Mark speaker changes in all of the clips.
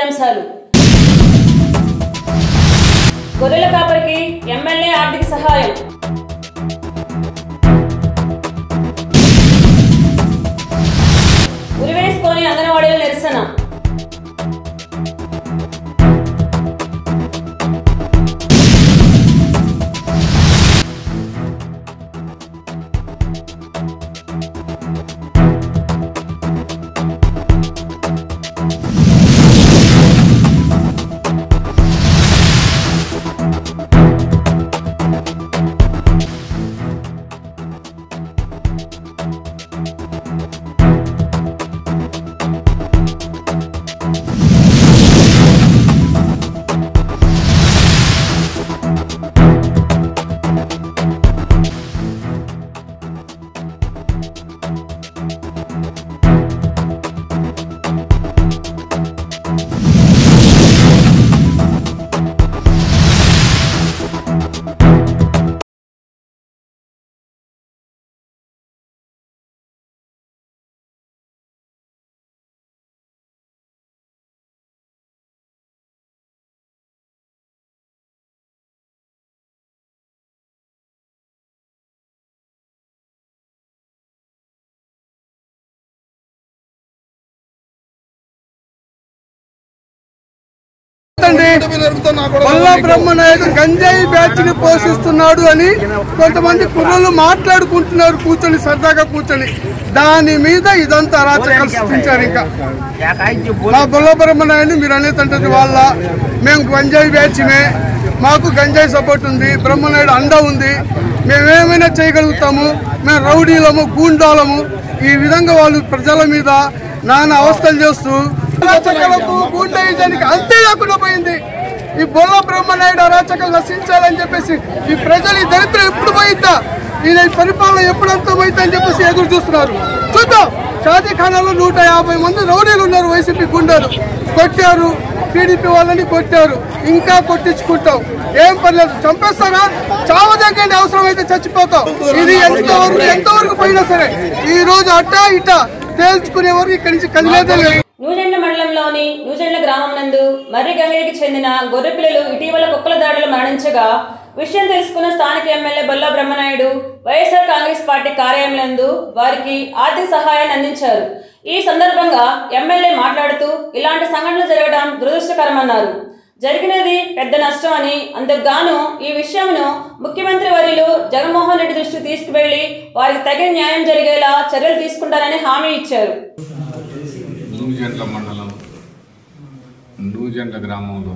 Speaker 1: ముఖ్యాంశాలు గొర్రెల కాపరికి ఎమ్మెల్యే ఆర్థిక సహాయం ఉరివేసుకొని అంగన్వాడీల నిరసన
Speaker 2: మల్లా బ్రహ్మనాయుడు గంజాయి బ్యాచ్ ని పోషిస్తున్నాడు అని కొంతమంది కుర్రలు మాట్లాడుకుంటున్నారు కూర్చొని సరదాగా కూర్చొని దాని మీద ఇదంతా అరాచకాలు సృష్టించారు ఇంకా మా బొల్ల బ్రహ్మనాయుడు మీరు అనేదంటే వాళ్ళ మేము గంజాయి బ్యాచ్మే మాకు గంజాయి సపోర్ట్ ఉంది బ్రహ్మనాయుడు అండ ఉంది మేమేమైనా చేయగలుగుతాము మేము రౌడీలము గూండాలము ఈ విధంగా వాళ్ళు ప్రజల మీద నానా అవస్థలు చేస్తూ అరాచకాలకు గూండాయిజానికి అంతే లేకుండా పోయింది ఈ బొల్ల బ్రహ్మనాయుడు అరాచకాలు నశించాలని చెప్పేసి ఈ ప్రజలు ఈ దరిద్రం ఎప్పుడు పోయిద్దా ఈయన ఈ పరిపాలన ఎప్పుడు అంతమైద్దా అని చెప్పేసి ఎదురు చూస్తున్నారు చూద్దాం షాదీఖానాలో నూట యాభై మంది రౌడీలు ఉన్నారు వైసీపీ గుండాలు కొట్టారు టీడీపీ వాళ్ళని కొట్టారు ఇంకా కొట్టించుకుంటాం ఏం పర్లేదు చంపేస్తారా చావదగ్గండి అవసరం అయితే చచ్చిపోతాం ఇది ఎంతవరకు ఎంతవరకు పోయినా సరే ఈ రోజు అట్టా ఇట్టా తేల్చుకునే వరకు ఇక్కడి నుంచి కదిలేదే లేదు
Speaker 1: నూజెండ్ల మండలంలోని నూజెండ్ల గ్రామం నందు మర్రి గంగయ్యకి చెందిన గొర్రె పిల్లలు ఇటీవల కుక్కల దాడిలో మరణించగా విషయం తెలుసుకున్న స్థానిక MLA Bolla Brahmanaidu YSR Congress party కార్యాలయం నందు వారికి ఆర్థిక సహాయాన్ని అందించారు ఈ సందర్భంగా ఎమ్మెల్యే మాట్లాడుతూ ఇలాంటి సంఘటనలు జరగడం దురదృష్టకరమన్నారు జరిగినది పెద్ద నష్టం అని అందుకు గాను ఈ విషయంను ముఖ్యమంత్రి వర్యులు జగన్మోహన్ రెడ్డి దృష్టికి తీసుకువెళ్లి వారికి తగిన న్యాయం జరిగేలా చర్యలు తీసుకుంటారని హామీ ఇచ్చారు
Speaker 3: నూజెండ్ల మండలం నూజెండ్ల గ్రామంలో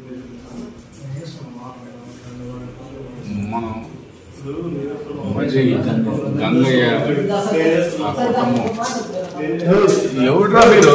Speaker 3: మనం మరి గంగయ్య ఆ కుటుంబం ఎవడ్రా మీరు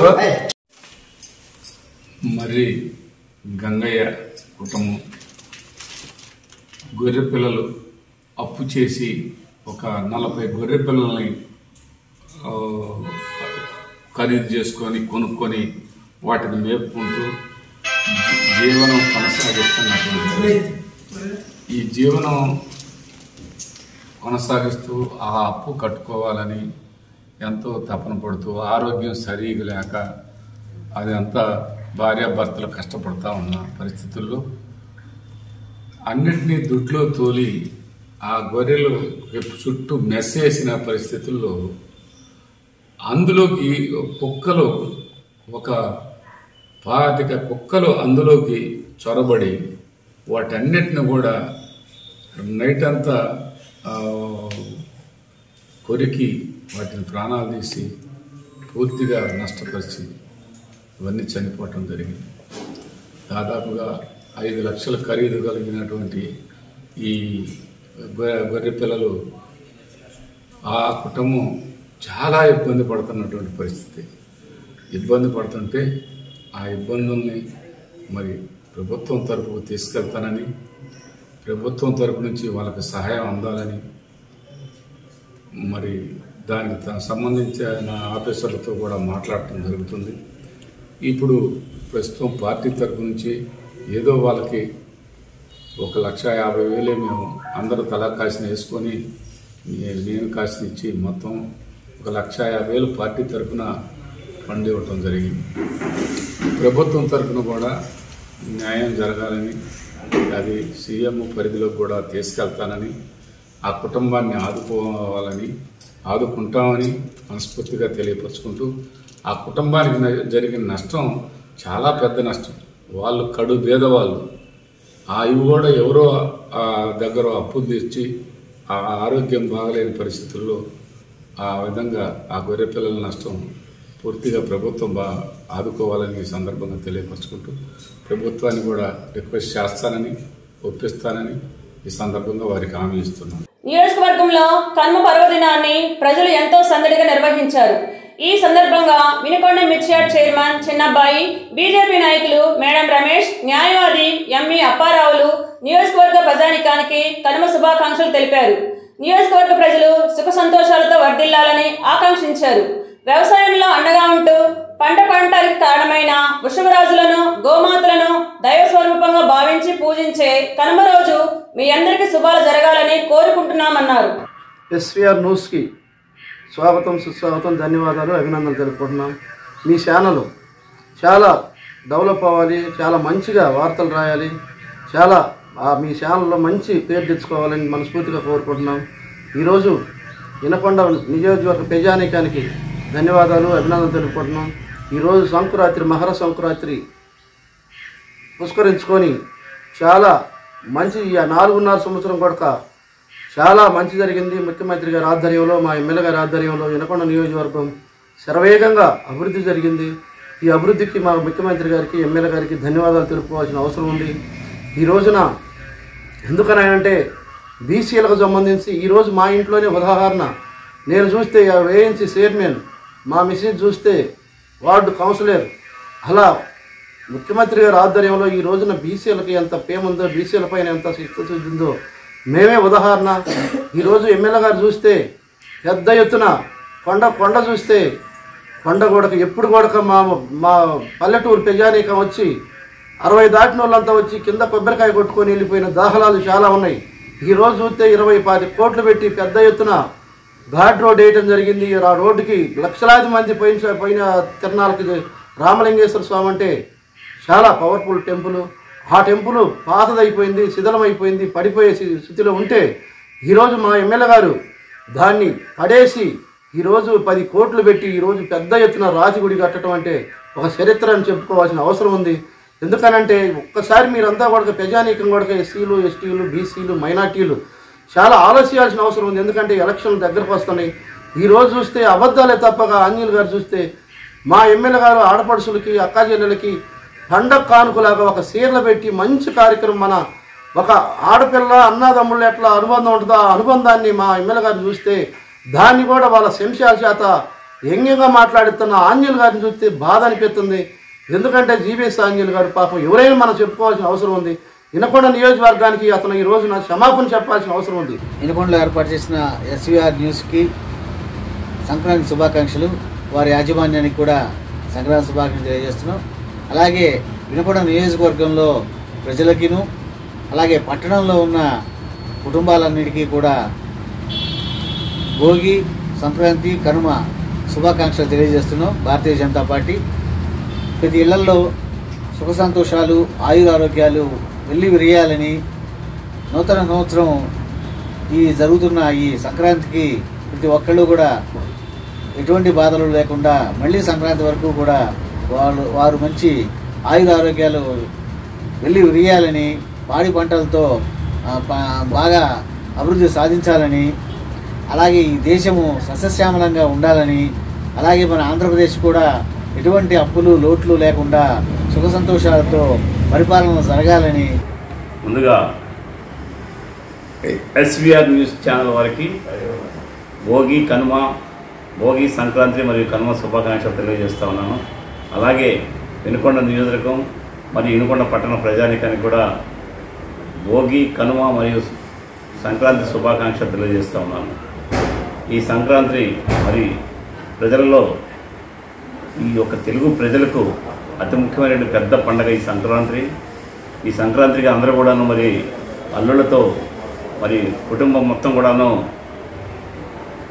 Speaker 3: మరి గంగయ్య కుటుంబం గొర్రె పిల్లలు అప్పు చేసి ఒక నలభై గొర్రె పిల్లల్ని ఆ, ఖరీదు చేసుకొని కొనుక్కొని వాటిని మేపుకుంటూ జీ- జీవనం కొనసాగిస్తున్నటువంటి పరిస్థితి. ఈ జీవనం కొనసాగిస్తూ ఆ అప్పు కట్టుకోవాలని ఎంతో తపన పడుతూ ఆరోగ్యం సరిగా లేక అది అంతా భార్యాభర్తలు కష్టపడతా ఉన్న పరిస్థితుల్లో అన్నిటినీ దుడ్లో తోలి ఆ గొర్రెలు చుట్టూ మెస్సేసిన పరిస్థితుల్లో అందులోకి కుక్కలు ఒక పాతిక కుక్కలు అందులోకి చొరబడి వాటన్నిటిని కూడా నైట్ అంతా ఆ, కొరికి వాటిని ప్రాణాలు తీసి పూర్తిగా నష్టపరిచి ఇవన్నీ చనిపోవటం జరిగింది దాదాపుగా ఐదు లక్షల ఖరీదు కలిగినటువంటి ఈ గొ- గొర్రె పిల్లలు ఆ కుటుంబం చాలా ఇబ్బంది పడుతున్నటువంటి పరిస్థితి ఇబ్బంది పడుతుంటే ఆ ఇబ్బందుల్ని మరి ప్రభుత్వం తరపుకు తీసుకెళ్తానని ప్రభుత్వం తరపు నుంచి వాళ్ళకి సహాయం అందాలని మరి దానికి త- సంబంధించిన ఆఫీసర్లతో కూడా మాట్లాడటం జరుగుతుంది ఇప్పుడు ప్రస్తుతం పార్టీ తరపు నుంచి ఏదో వాళ్ళకి ఒక లక్ష యాభై వేలే మేము అందరూ తలా కాసిన వేసుకొని నే- నేను కాసిన ఇచ్చి మొత్తం ఒక లక్ష యాభై వేలు పార్టీ తరఫున ఫండ్ ఇవ్వటం జరిగింది ప్రభుత్వం తరఫున కూడా న్యాయం జరగాలని అది సీఎం పరిధిలోకి కూడా తీసుకెళ్తానని ఆ కుటుంబాన్ని ఆదుకోవాలని ఆదుకుంటామని మనస్ఫూర్తిగా తెలియపరుచుకుంటూ ఆ కుటుంబానికి న- జరిగిన నష్టం చాలా పెద్ద నష్టం వాళ్ళు కడు పేదవాళ్ళు ఆ ఇవి కూడా ఎవరో ఆ దగ్గర అప్పులు తెచ్చి ఆ ఆరోగ్యం బాగలేని పరిస్థితుల్లో ఆ విధంగా ఆ గొర్రె పిల్లల నష్టం పూర్తిగా ప్రభుత్వం బా ఆదుకోవాలని ఈ సందర్భంగా తెలియపరచుకుంటూ ప్రభుత్వాన్ని కూడా రిక్వెస్ట్ చేస్తానని ఒప్పిస్తానని ఈ సందర్భంగా వారికి హామీ ఇస్తున్నాను
Speaker 1: నియోజకవర్గంలో కనుమ పర్వదినాన్ని ప్రజలు ఎంతో సందడిగా నిర్వహించారు ఈ సందర్భంగా వినుకొండ మిర్చియాడ్ చైర్మన్ చిన్నబ్బాయి బీజేపీ నాయకులు మేడం రమేష్ న్యాయవాది ఎంఈ అప్పారావులు నియోజకవర్గ ప్రజానికానికి కనుమ శుభాకాంక్షలు తెలిపారు నియోజకవర్గ ప్రజలు సుఖ సంతోషాలతో వర్ధిల్లాలని ఆకాంక్షించారు వ్యవసాయంలో అండగా ఉంటూ పంట పంటకి కారణమైన వృషభరాజులను గోమాతలను దైవ స్వరూపంగా భావించి పూజించే కనుమ రోజు మీ అందరికీ శుభాలు జరగాలని కోరుకుంటున్నామన్నారు
Speaker 4: ఎస్వీఆర్ న్యూస్కి స్వాగతం సుస్వాగతం ధన్యవాదాలు అభినందనలు తెలుపుకుంటున్నాం మీ ఛానల్ చాలా డెవలప్ అవ్వాలి చాలా మంచిగా వార్తలు రాయాలి చాలా ఆ మీ ఛానల్లో మంచి పేరు తెచ్చుకోవాలని మనస్ఫూర్తిగా కోరుకుంటున్నాం ఈరోజు వినకొండ నియోజకవర్గ ప్రజానీకానికి ధన్యవాదాలు అభినందనలు తెలుపుకుంటున్నాం ఈరోజు సంకురాత్రి మకర సంకురాత్రి పుష్కరించుకొని చాలా మంచి ఈ నాలుగున్నర సంవత్సరం కొడక చాలా మంచి జరిగింది ముఖ్యమంత్రి గారి ఆధ్వర్యంలో మా ఎమ్మెల్యే గారి ఆధ్వర్యంలో వినకొండ నియోజకవర్గం శరవేగంగా అభివృద్ధి జరిగింది ఈ అభివృద్ధికి మా ముఖ్యమంత్రి గారికి ఎమ్మెల్యే గారికి ధన్యవాదాలు తెలుపుకోవాల్సిన అవసరం ఉంది ఈ రోజున ఎందుకనంటే బీసీలకు సంబంధించి ఈరోజు మా ఇంట్లోనే ఉదాహరణ నేను చూస్తే ఆ వేయించి చైర్మన్ మా మిస్సెస్ చూస్తే వార్డు కౌన్సిలర్ అలా ముఖ్యమంత్రి గారి ఆధ్వర్యంలో ఈ రోజున బీసీలకి ఎంత ప్రేమ ఉందో బీసీల పైన ఎంత చిత్తశుద్ధి ఉందో మేమే ఉదాహరణ ఈరోజు ఎమ్మెల్యే గారు చూస్తే పెద్ద ఎత్తున కొండ కొండ చూస్తే కొండ గోడక ఎప్పుడు గోడక మా మా పల్లెటూరు ప్రజానీకం వచ్చి అరవై దాటిన వాళ్ళంతా వచ్చి కింద కొబ్బరికాయ కొట్టుకొని వెళ్ళిపోయిన దాఖలాలు చాలా ఉన్నాయి ఈ రోజు చూస్తే ఇరవై పాతి కోట్లు పెట్టి పెద్ద ఎత్తున ఘాట్ రోడ్ వేయటం జరిగింది ఆ రోడ్డుకి లక్షలాది మంది పోయిన పోయిన తిరణాలకి రామలింగేశ్వర స్వామి అంటే చాలా పవర్ఫుల్ టెంపుల్ ఆ టెంపుల్ పాతదైపోయింది శిథిలమైపోయింది పడిపోయే స్థి- స్థితిలో ఉంటే ఈరోజు మా ఎమ్మెల్యే గారు దాన్ని పడేసి ఈరోజు పది కోట్లు పెట్టి ఈరోజు పెద్ద ఎత్తున రాతి గుడి కట్టడం అంటే ఒక చరిత్ర అని చెప్పుకోవాల్సిన అవసరం ఉంది ఎందుకనంటే ఒక్కసారి మీరంతా కూడా ప్రజానీకం కూడా ఎస్సీలు ఎస్టీలు బీసీలు మైనార్టీలు చాలా ఆలోచించాల్సిన అవసరం ఉంది ఎందుకంటే ఎలక్షన్లు దగ్గరకు వస్తున్నాయి ఈ రోజు చూస్తే అబద్ధాలే తప్పగా ఆంజనేయులు గారు చూస్తే మా ఎమ్మెల్యే గారు ఆడపడుచులకి అక్కా చెల్లెలకి పండగ కానుకలాగా ఒక సీరలు పెట్టి మంచి కార్యక్రమం మన ఒక ఆడపిల్ల అన్నదమ్ముళ్ళు ఎట్లా అనుబంధం ఉంటుందో ఆ అనుబంధాన్ని మా ఎమ్మెల్యే గారు చూస్తే దాన్ని కూడా వాళ్ళ శంశాల చేత వ్యంగ్యంగా మాట్లాడుతున్న ఆంజనేయులు గారిని చూస్తే బాధ అనిపిస్తుంది ఎందుకంటే జీబీఎస్ ఆంజనేయులు గారు పాపం ఎవరైనా మనం చెప్పుకోవాల్సిన అవసరం ఉంది వినకొండ నియోజకవర్గానికి అతను ఈ రోజున క్షమాపణ చెప్పాల్సిన అవసరం ఉంది
Speaker 5: వినుకొండలో ఏర్పాటు చేసిన ఎస్వీఆర్ న్యూస్కి సంక్రాంతి శుభాకాంక్షలు వారి యాజమాన్యానికి కూడా సంక్రాంతి శుభాకాంక్షలు తెలియజేస్తున్నాం అలాగే వినుకొండ నియోజకవర్గంలో ప్రజలకిను అలాగే పట్టణంలో ఉన్న కుటుంబాలన్నిటికీ కూడా భోగి సంక్రాంతి కనుమ శుభాకాంక్షలు తెలియజేస్తున్నాం భారతీయ జనతా పార్టీ ప్రతి ఇళ్లలో సుఖ సంతోషాలు ఆయుర ఆరోగ్యాలు వెళ్ళి విరియాలని నూతన సంవత్సరం ఈ జరుగుతున్న ఈ సంక్రాంతికి ప్రతి ఒక్కళ్ళు కూడా ఎటువంటి బాధలు లేకుండా మళ్ళీ సంక్రాంతి వరకు కూడా వాళ్ళు వారు మంచి ఆయుధ ఆరోగ్యాలు వెళ్ళి విరియాలని పాడి పంటలతో ఆ, ప- బాగా అభివృద్ధి సాధించాలని అలాగే ఈ దేశము సస్యశ్యామలంగా ఉండాలని అలాగే మన ఆంధ్రప్రదేశ్ కూడా ఎటువంటి అప్పులు లోట్లు లేకుండా సుఖ సంతోషాలతో పరిపాలన జరగాలని
Speaker 6: ముందుగా ఎస్విఆర్ న్యూస్ ఛానల్ వారికి భోగి కనుమ భోగి సంక్రాంతి మరియు కనుమ శుభాకాంక్షలు తెలియజేస్తా ఉన్నాను అలాగే వినుకొండ నియోజకవర్గం మరియు వినుకొండ పట్టణ ప్రజానికానికి కూడా భోగి కనుమ మరియు సంక్రాంతి శుభాకాంక్షలు తెలియజేస్తా ఉన్నాను ఈ సంక్రాంతి మరి ప్రజలలో ఈ యొక్క తెలుగు ప్రజలకు అతి ముఖ్యమైన పెద్ద పండగ ఈ సంక్రాంతి ఈ సంక్రాంతికి అందరూ కూడాను మరి అల్లుళ్ళతో మరి కుటుంబం మొత్తం కూడాను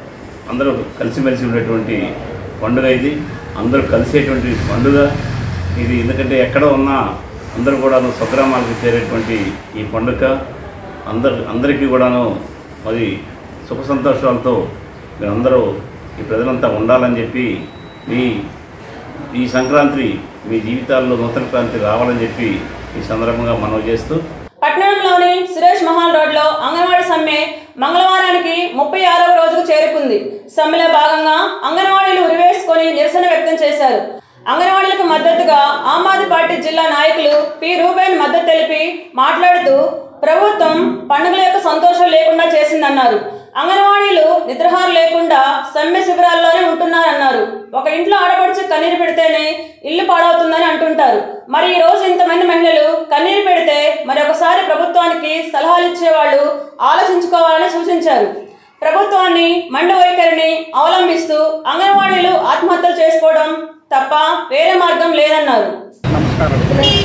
Speaker 6: అందరూ కలిసిమెలిసి ఉండేటువంటి పండుగ ఇది అందరూ కలిసేటువంటి పండుగ ఇది ఎందుకంటే ఎక్కడ ఉన్నా అందరూ కూడాను స్వగ్రామాలకు చేరేటువంటి ఈ పండుగ అందరు అందరికీ కూడాను మరి సుఖ సంతోషాలతో మీరందరూ ఈ ప్రజలంతా ఉండాలని చెప్పి మీ ఈ సంక్రాంతి మీ జీవితాల్లో నూతన క్రాంతి రావాలని చెప్పి ఈ సందర్భంగా మనవి చేస్తూ
Speaker 1: పట్టణంలోని సురేష్ మహల్ రోడ్లో అంగన్వాడీ సమ్మె మంగళవారానికి ముప్పై ఆరవ రోజుకు చేరుకుంది సమ్మెలో భాగంగా అంగన్వాడీలు ఉరివేసుకొని నిరసన వ్యక్తం చేశారు అంగన్వాడీలకు మద్దతుగా ఆమ్ ఆద్మీ పార్టీ జిల్లా నాయకులు పి రూబేన్ మద్దతు తెలిపి మాట్లాడుతూ ప్రభుత్వం పండుగల యొక్క సంతోషం లేకుండా చేసిందన్నారు అంగన్వాడీలు నిద్రహారం లేకుండా సమ్మె శిబిరాల్లోనే ఉంటున్నారన్నారు ఒక ఇంట్లో ఆడపడుచు కన్నీరు పెడితేనే ఇల్లు పాడవుతుందని అంటుంటారు మరి ఈ రోజు ఇంతమంది మహిళలు కన్నీరు పెడితే మరి ఒకసారి ప్రభుత్వానికి సలహాలు ఇచ్చేవాళ్ళు ఆలోచించుకోవాలని సూచించారు ప్రభుత్వాన్ని మండు వైఖరిని అవలంబిస్తూ అంగన్వాడీలు ఆత్మహత్యలు చేసుకోవడం తప్ప వేరే మార్గం లేదన్నారు
Speaker 7: నమస్కారం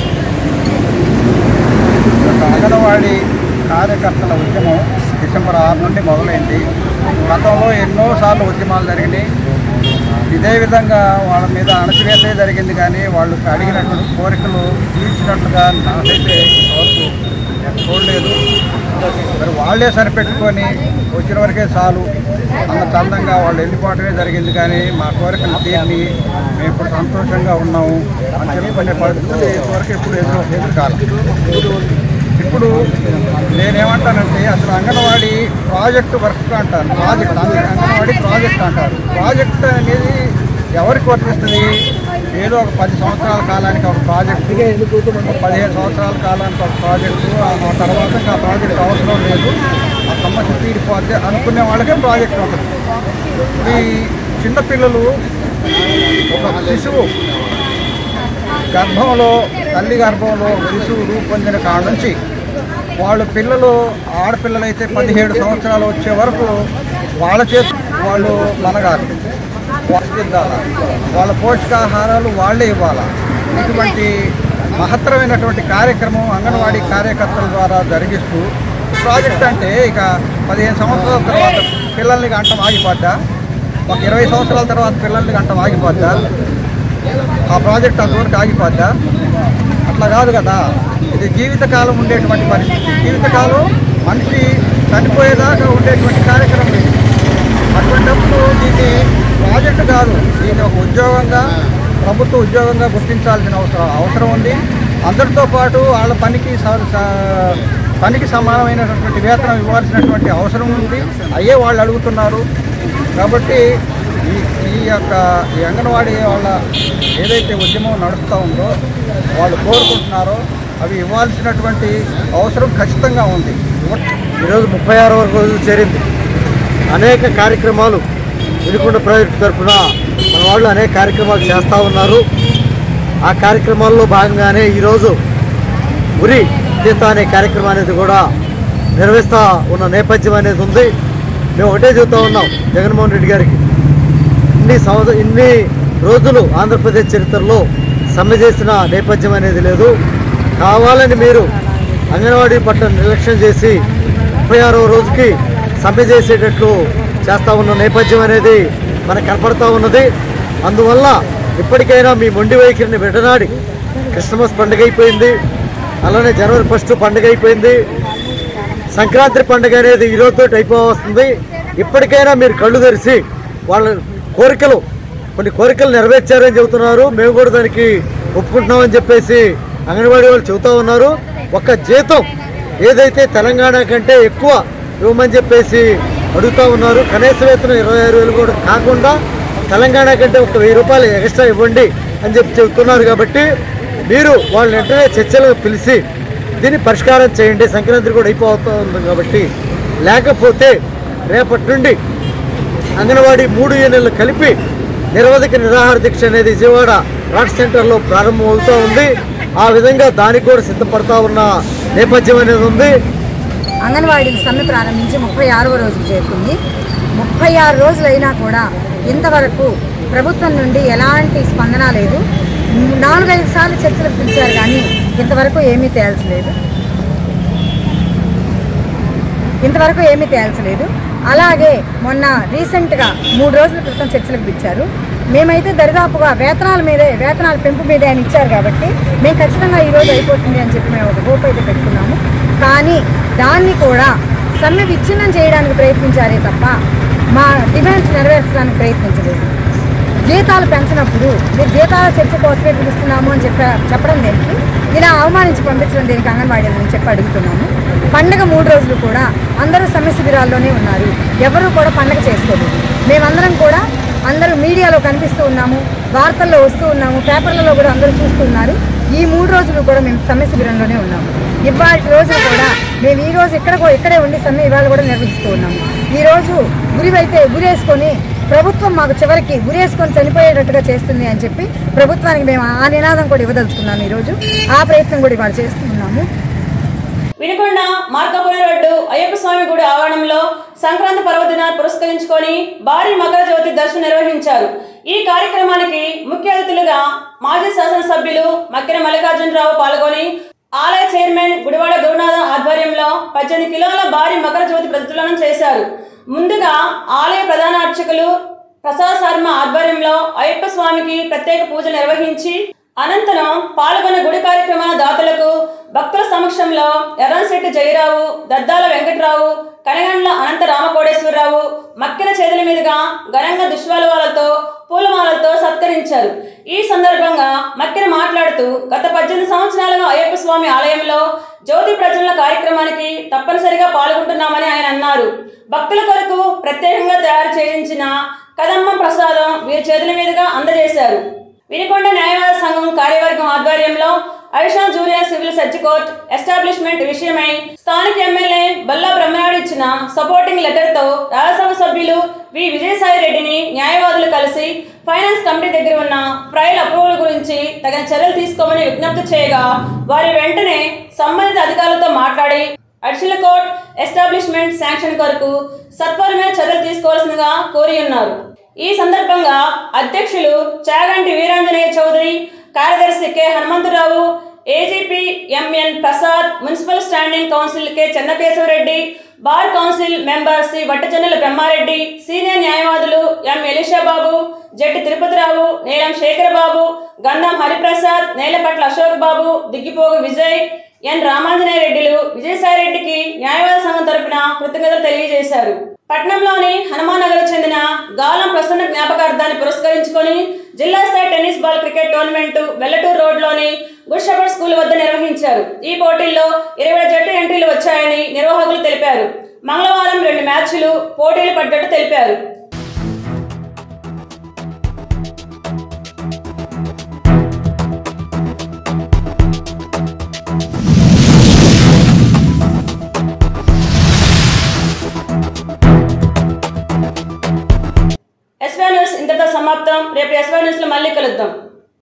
Speaker 7: ఒక అంగన్వాడీ కార్యకర్తల ఉద్యమం డిసెంబర్ ఆరు నుండి మొదలైంది గతంలో ఎన్నోసార్లు ఉద్యమాలు జరిగినాయి ఇదే విధంగా వాళ్ళ మీద అణచివేతే జరిగింది కానీ వాళ్ళు అడిగినటువంటి కోరికలు తీర్చినట్లుగా నాకైతే ఇంతవరకు నేను చూడలేదు మరి వాళ్ళే సరిపెట్టుకొని వచ్చిన వరకే చాలు అన్న చందంగా వాళ్ళు వెళ్ళిపోవటమే జరిగింది కానీ మా కోరికలు తీరిని మేము ఇప్పుడు సంతోషంగా ఉన్నాము అని చెప్పుకునే పరిస్థితులు ఇంతవరకు ఎప్పుడు ఎదురు ఎదురు కాదు ఇప్పుడు నేనేమంటానంటే అసలు అంగన్వాడీ ప్రాజెక్టు వర్క్ అంటారు ప్రాజెక్ట్ అంగ- అంగన్వాడీ ప్రాజెక్ట్ అంటారు ప్రాజెక్ట్ అనేది ఎవరికి వర్తిస్తుంది ఏదో ఒక పది సంవత్సరాల కాలానికి ఒక ప్రాజెక్టు ఒక పదిహేను సంవత్సరాల కాలానికి ఒక ప్రాజెక్టు ఆ ఆ తర్వాత ఇంకా ఆ ప్రాజెక్ట్ అవసరం లేదు ఆ సమస్య తీరిపోతే అనుకునే వాళ్ళకే ప్రాజెక్ట్ ఉంటుంది ఈ చిన్నపిల్లలు ఒక శిశువు గర్భంలో తల్లి గర్భంలో శిశువు రూపొందిన కాడ నుంచి వాళ్ళు పిల్లలు ఆడపిల్లలైతే పదిహేడు సంవత్సరాలు వచ్చే వరకు వాళ్ళ చేతి వాళ్ళు మనగాలి పోషించాలి వాళ్ళ పోషకాహారాలు వాళ్ళే ఇవ్వాలి ఇటువంటి మహత్తరమైనటువంటి కార్యక్రమం అంగన్వాడీ కార్యకర్తల ద్వారా జరిగిస్తూ ప్రాజెక్ట్ అంటే ఇక పదిహేను సంవత్సరాల తర్వాత పిల్లల్ని గంట ఆగిపోద్దా ఒక ఇరవై సంవత్సరాల తర్వాత పిల్లల్ని గంట ఆగిపోద్దా ఆ ప్రాజెక్ట్ అంతవరకు ఆగిపోద్దా అట్లా కాదు కదా ఇది జీవితకాలం ఉండేటువంటి పరిస్థితి జీవితకాలం మనిషి చనిపోయేదాకా ఉండేటువంటి కార్యక్రమం ఇది అటువంటిప్పుడు దీన్ని ప్రాజెక్టు కాదు దీన్ని ఒక ఉద్యోగంగా ప్రభుత్వ ఉద్యోగంగా గుర్తించాల్సిన అవసరం అవసరం ఉంది అందరితో పాటు వాళ్ళ పనికి స- స- పనికి సమానమైనటువంటి వేతనం ఇవ్వాల్సినటువంటి అవసరం ఉంది అయ్యే వాళ్ళు అడుగుతున్నారు కాబట్టి ఈ ఈ యొక్క ఈ అంగన్వాడీ వాళ్ళ ఏదైతే ఉద్యమం నడుస్తూ ఉందో వాళ్ళు కోరుకుంటున్నారో అవి ఇవ్వాల్సినటువంటి అవసరం ఖచ్చితంగా ఉంది
Speaker 5: ఈరోజు ముప్పై ఆరవ రోజు చేరింది అనేక కార్యక్రమాలు వినుకొండ ప్రాజెక్టు తరఫున మన వాళ్ళు అనేక కార్యక్రమాలు చేస్తూ ఉన్నారు ఆ కార్యక్రమాల్లో భాగంగానే ఈరోజు ఉరి తీత అనే కార్యక్రమం అనేది కూడా నిర్వహిస్తూ ఉన్న నేపథ్యం అనేది ఉంది మేము ఒకటే చెబుతా ఉన్నాం జగన్మోహన్ రెడ్డి గారికి ఇన్ని సంవత్సరం ఇన్ని రోజులు ఆంధ్రప్రదేశ్ చరిత్రలో సమ్మె చేసిన నేపథ్యం అనేది లేదు కావాలని మీరు అంగన్వాడీ పట్ల నిర్లక్ష్యం చేసి ముప్పై ఆరవ రోజుకి సమ్మె చేసేటట్లు చేస్తూ ఉన్న నేపథ్యం అనేది మనకు కనపడతా ఉన్నది అందువల్ల ఇప్పటికైనా మీ మొండి వైఖరిని విడనాడి క్రిస్మస్ పండుగ అయిపోయింది అలానే జనవరి ఫస్ట్ పండుగ అయిపోయింది సంక్రాంతి పండుగ అనేది ఈ రోజుతో అయిపోవస్తుంది ఇప్పటికైనా మీరు కళ్ళు తెరిచి వాళ్ళ కోరికలు కొన్ని కోరికలు నెరవేర్చారని చెబుతున్నారు మేము కూడా దానికి ఒప్పుకుంటున్నామని చెప్పేసి అంగన్వాడీ వాళ్ళు చెబుతా ఉన్నారు ఒక్క జీతం ఏదైతే తెలంగాణ కంటే ఎక్కువ ఇవ్వమని చెప్పేసి అడుగుతా ఉన్నారు కనీస వేతనం ఇరవై ఆరు వేలు కూడా కాకుండా తెలంగాణ కంటే ఒక వెయ్యి రూపాయలు ఎక్స్ట్రా ఇవ్వండి అని చెప్పి చెబుతున్నారు కాబట్టి మీరు వాళ్ళని వెంటనే చర్చలకు పిలిచి దీన్ని పరిష్కారం చేయండి సంక్రాంతి కూడా అయిపోతూ ఉంది కాబట్టి లేకపోతే రేపటి నుండి అంగన్వాడీ మూడు యూనియన్లు కలిపి నిరవధిక నిరాహార దీక్ష అనేది విజయవాడ రాట్ సెంటర్లో ప్రారంభం అవుతూ ఉంది ఆ విధంగా దానికి కూడా సిద్ధపడతా ఉన్న నేపథ్యం అనేది ఉంది
Speaker 8: అంగన్వాడీలు సమ్మె ప్రారంభించి ముప్పై ఆరవ రోజుకు చేరుకుంది ముప్పై ఆరు రోజులైనా కూడా ఇంతవరకు ప్రభుత్వం నుండి ఎలాంటి స్పందన లేదు నాలుగైదు సార్లు చర్చలకు పిలిచారు కానీ ఇంతవరకు ఏమీ తేల్చలేదు ఇంతవరకు ఏమీ తేల్చలేదు అలాగే మొన్న రీసెంట్గా మూడు రోజుల క్రితం చర్చలకు పిలిచారు మేమైతే దరిదాపుగా వేతనాల మీదే వేతనాల పెంపు మీదే ఆయన ఇచ్చారు కాబట్టి మేము ఖచ్చితంగా ఈరోజు అయిపోతుంది అని చెప్పి మేము ఒక హోప్ అయితే పెట్టుకున్నాము కానీ దాన్ని కూడా సమ్మె విచ్ఛిన్నం చేయడానికి ప్రయత్నించారే తప్ప మా డిమాండ్స్ నెరవేర్చడానికి ప్రయత్నించలేదు జీతాలు పెంచినప్పుడు మీరు జీతాల చర్చ కోసమే పిలుస్తున్నాము అని చెప్ప చెప్పడం దేనికి ఇలా అవమానించి పంపించడం దేనికి అంగన్వాడీ అని చెప్పి అడుగుతున్నాము పండగ మూడు రోజులు కూడా అందరూ సమ్మె శిబిరాల్లోనే ఉన్నారు ఎవరు కూడా పండగ చేసుకోలేదు మేమందరం కూడా అందరూ మీడియాలో కనిపిస్తూ ఉన్నాము వార్తల్లో వస్తూ ఉన్నాము పేపర్లలో కూడా అందరూ చూస్తూ ఉన్నారు ఈ మూడు రోజులు కూడా మేము సమ్మె శిబిరంలోనే ఉన్నాము ఇవాళ రోజు కూడా మేము ఈ రోజు ఇక్కడ కూ- ఇక్కడే ఉండి సమ్మె ఇవాళ కూడా నిర్వహిస్తూ ఉన్నాము ఈ రోజు గురివైతే గురేసుకొని ప్రభుత్వం మాకు చివరికి గురేసుకొని చనిపోయేటట్టుగా చేస్తుంది అని చెప్పి ప్రభుత్వానికి మేము ఆ నినాదం కూడా ఇవ్వదలుచుకున్నాము ఈరోజు ఆ ప్రయత్నం కూడా ఇవాళ చేస్తున్నాము
Speaker 1: వినుకొండ మార్కాపురం రోడ్డు అయ్యప్ప స్వామి గుడి ఆవరణంలో సంక్రాంతి పర్వదినాన్ని పురస్కరించుకొని భారీ మకర జ్యోతి దర్శనం నిర్వహించారు ఈ కార్యక్రమానికి ముఖ్య అతిథులుగా మాజీ శాసనసభ్యులు మక్కిన మల్లికార్జునరావు పాల్గొని ఆలయ చైర్మన్ గుడివాడ గురునాథం ఆధ్వర్యంలో పద్దెనిమిది కిలోల భారీ మకర జ్యోతి ప్రజ్వలనం చేశారు ముందుగా ఆలయ ప్రధాన అర్చకులు ప్రసాద్ శర్మ ఆధ్వర్యంలో అయ్యప్ప స్వామికి ప్రత్యేక పూజలు నిర్వహించి అనంతరం పాల్గొన్న గుడి కార్యక్రమాల దాతలకు భక్తుల సమక్షంలో ఎర్రంశెట్టి జయరావు దద్దాల వెంకట్రావు కనగండ్ల అనంత రామకోడేశ్వరరావు మక్కిన చేతుల మీదుగా ఘనంగా దుష్వాలవాలతో పూలమాలతో సత్కరించారు ఈ సందర్భంగా మక్కిన మాట్లాడుతూ గత పద్దెనిమిది సంవత్సరాలుగా అయ్యప్ప స్వామి ఆలయంలో జ్యోతి ప్రజ్వలన కార్యక్రమానికి తప్పనిసరిగా పాల్గొంటున్నామని ఆయన అన్నారు భక్తుల కొరకు ప్రత్యేకంగా తయారు చేయించిన కదమ్మం ప్రసాదం వీరి చేతుల మీదుగా అందజేశారు వినుకొండ న్యాయవాద సంఘం కార్యవర్గం ఆధ్వర్యంలో ఐషా జూనియర్ సివిల్ సర్జీ కోర్ట్ ఎస్టాబ్లిష్మెంట్ విషయమై స్థానిక ఎమ్మెల్యే బల్లా బ్రహ్మనాయుడు ఇచ్చిన సపోర్టింగ్ లెటర్తో రాజ్యసభ సభ్యులు వి విజయసాయి రెడ్డిని న్యాయవాదులు కలిసి ఫైనాన్స్ కమిటీ దగ్గర ఉన్న ఫైల్ అప్రూవల్ గురించి తగిన చర్యలు తీసుకోమని విజ్ఞప్తి చేయగా వారి వెంటనే సంబంధిత అధికారులతో మాట్లాడి అడిషనల్ కోర్ట్ ఎస్టాబ్లిష్మెంట్ శాంక్షన్ కొరకు సత్వరమే చర్యలు తీసుకోవాల్సిందిగా కోరి ఉన్నారు ఈ సందర్భంగా అధ్యక్షులు చాగంటి వీరాంజనేయ చౌదరి కార్యదర్శి K Hanumantharao AGP MN Prasad municipal standing council K Chennakesavareddy bar council member C Vattachennela Brahmareddy senior న్యాయవాదులు ఎం ఎలిషాబాబు జట్టి తిరుపతిరావు నీలం శేఖరబాబు గంధం హరిప్రసాద్ నేలపట్ల అశోక్ బాబు దిగ్గిపోగు విజయ్ ఎన్ రామాంజనేయ రెడ్డిలు విజయసాయి రెడ్డికి న్యాయవాద సంఘం తరపున కృతజ్ఞతలు తెలియజేశారు పట్నంలోని హనుమానగర్ చెందిన గాలం ప్రసన్న జ్ఞాపకార్థాన్ని పురస్కరించుకొని జిల్లా స్థాయి tennis ball cricket tournament Vellaturu రోడ్లోని గుడ్ షెపర్డ్ స్కూల్ వద్ద నిర్వహించారు ఈ పోటీల్లో ఇరవై జట్టు ఎంట్రీలు వచ్చాయని నిర్వాహకులు తెలిపారు మంగళవారం రెండు మ్యాచ్లు పోటీలు పడ్డట్టు తెలిపారు ఎస్వై న్యూస్ ఇంతతో సమాప్తం రేపు ఎస్వై న్యూస్లో మళ్ళీ కలుద్దాం